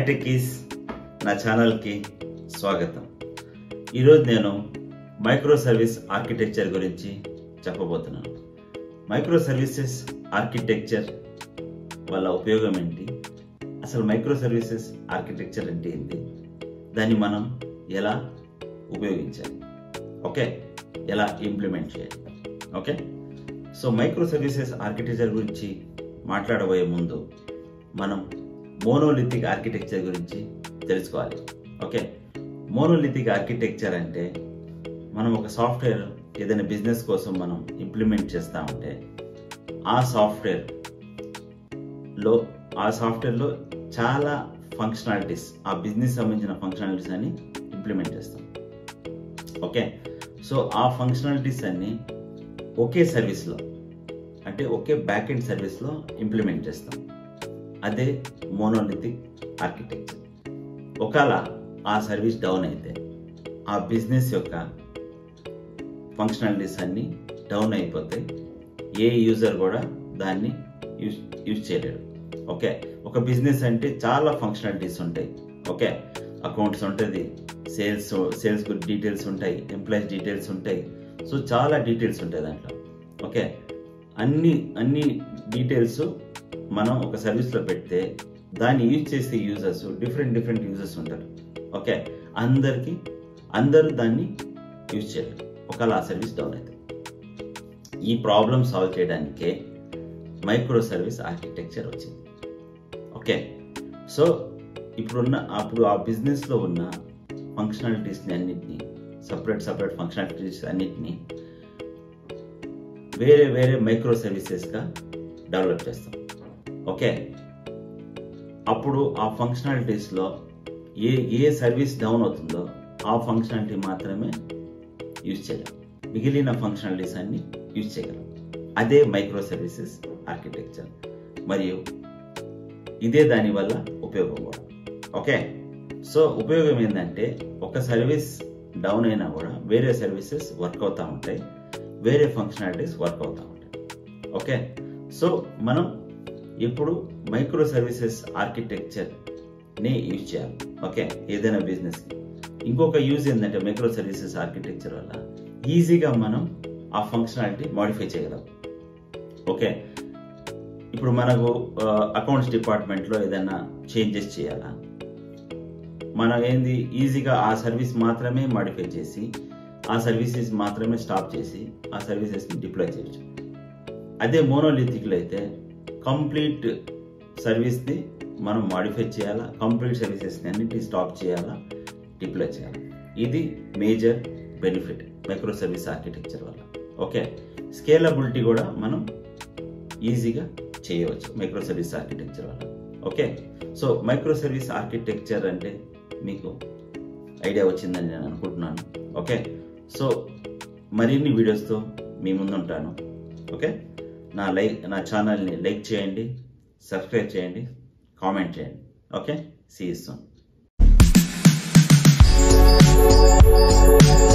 hi techies నా ఛానల్కి స్వాగతం ఈరోజు నేను మైక్రో సర్వీస్ ఆర్కిటెక్చర్ గురించి చెప్పబోతున్నాను మైక్రో సర్వీసెస్ ఆర్కిటెక్చర్ వల్ల ఉపయోగం ఏంటి అసలు మైక్రో సర్వీసెస్ ఆర్కిటెక్చర్ అంటే ఏంటి దాన్ని మనం ఎలా ఉపయోగించాలి ఓకే ఎలా ఇంప్లిమెంట్ చేయాలి okay so micro services architecture గురించి మాట్లాడబోయే ముందు మనం మోనోలిథిక్ ఆర్కిటెక్చర్ గురించి తెలుసుకోవాలి ఓకే మోనోలిథిక్ ఆర్కిటెక్చర్ అంటే మనం ఒక సాఫ్ట్వేర్ ఏదైనా బిజినెస్ కోసం మనం ఇంప్లిమెంట్ చేస్తూ ఉంటే ఆ సాఫ్ట్వేర్ లో ఆ సాఫ్ట్వేర్లో చాలా ఫంక్షనాలిటీస్ ఆ బిజినెస్ సంబంధించిన ఫంక్షనాలిటీస్ అని ఇంప్లిమెంట్ చేస్తాం ఓకే సో ఆ ఫంక్షనాలిటీస్ అన్ని ఒకే సర్వీస్లో అంటే ఒకే బ్యాక్ ఎండ్ సర్వీస్లో ఇంప్లిమెంట్ చేస్తాం అదే మోనోలిథిక్ ఆర్కిటెక్చర్ ఒకవేళ ఆ సర్వీస్ డౌన్ అయితే ఆ బిజినెస్ యొక్క ఫంక్షనాలిటీస్ అన్నీ డౌన్ అయిపోతే ఏ యూజర్ కూడా దాన్ని యూజ్ యూజ్ చేయలేడు ఓకే ఒక బిజినెస్ అంటే చాలా ఫంక్షనాలిటీస్ ఉంటాయి ఓకే అకౌంట్స్ ఉంటుంది సేల్స్ సేల్స్ డీటెయిల్స్ ఉంటాయి ఎంప్లాయీస్ డీటెయిల్స్ ఉంటాయి సో చాలా డీటెయిల్స్ ఉంటాయి దాంట్లో ఓకే అన్ని అన్ని డీటెయిల్స్ మనం ఒక సర్వీస్లో పెడితే దాన్ని యూజ్ చేసే యూజర్స్ డిఫరెంట్ డిఫరెంట్ యూజర్స్ ఉంటారు ఓకే అందరికీ అందరూ దాన్ని యూజ్ చేయలేరు ఒకవేళ ఆ సర్వీస్ డౌన్ అయితే ఈ ప్రాబ్లమ్ సాల్వ్ చేయడానికే మైక్రో సర్వీస్ ఆర్కిటెక్చర్ వచ్చింది ఓకే సో ఇప్పుడున్న అప్పుడు ఆ బిజినెస్లో ఉన్న ఫంక్షనాలిటీస్ని అన్నిటినీ సపరేట్ సపరేట్ ఫంక్షనాలిటీస్ అన్నిటినీ వేరే వేరే మైక్రో సర్వీసెస్గా డెవలప్ చేస్తాం ఓకే అప్పుడు ఆ ఫంక్షనాలిటీస్లో ఏ ఏ సర్వీస్ డౌన్ అవుతుందో ఆ ఫంక్షనాలిటీ మాత్రమే యూజ్ చేయగలం మిగిలిన ఫంక్షనాలిటీస్ అన్ని యూజ్ చేయగలం అదే మైక్రో సర్వీసెస్ ఆర్కిటెక్చర్ మరియు ఇదే దానివల్ల ఉపయోగం కూడా ఓకే సో ఉపయోగం ఏంటంటే ఒక సర్వీస్ డౌన్ అయినా కూడా వేరే సర్వీసెస్ వర్క్ అవుతూ ఉంటాయి వేరే ఫంక్షనాలిటీస్ వర్క్ అవుతూ ఉంటాయి ఓకే సో మనం ఇప్పుడు మైక్రో సర్వీసెస్ ఆర్కిటెక్చర్ని యూజ్ చేయాలి ఓకే ఏదైనా బిజినెస్ ఇంకొక యూజ్ ఏంటంటే మైక్రో సర్వీసెస్ ఆర్కిటెక్చర్ వల్ల ఈజీగా మనం ఆ ఫంక్షనాలిటీ మాడిఫై చేయగలం ఓకే ఇప్పుడు మనకు అకౌంట్స్ డిపార్ట్మెంట్లో ఏదైనా చేంజెస్ చేయాలా మనం ఏంది ఈజీగా ఆ సర్వీస్ మాత్రమే మాడిఫై చేసి ఆ సర్వీసెస్ మాత్రమే స్టాప్ చేసి ఆ సర్వీసెస్ని డిప్లాయ్ చేయొచ్చు అదే మోనోలిథిక్లో అయితే కంప్లీట్ సర్వీస్ని మనం మాడిఫై చేయాలా కంప్లీట్ సర్వీసెస్ని అన్నిటిని స్టాప్ చేయాలా డిప్లాయ్ చేయాలి ఇది major benefit micro service architecture వల్ల ఓకే స్కేలబిలిటీ కూడా మనం ఈజీగా చేయవచ్చు మైక్రో సర్వీస్ ఆర్కిటెక్చర్ వల్ల okay so micro service architecture అంటే మీకు ఐడియా వచ్చిందని నేను అనుకుంటున్నాను ఓకే సో మరిన్ని వీడియోస్తో మీ ముందుంటాను ఓకే నా లైక్ నా ఛానల్ని లైక్ చేయండి సబ్స్క్రైబ్ చేయండి కామెంట్ చేయండి ఓకే సీ ఇస్తాం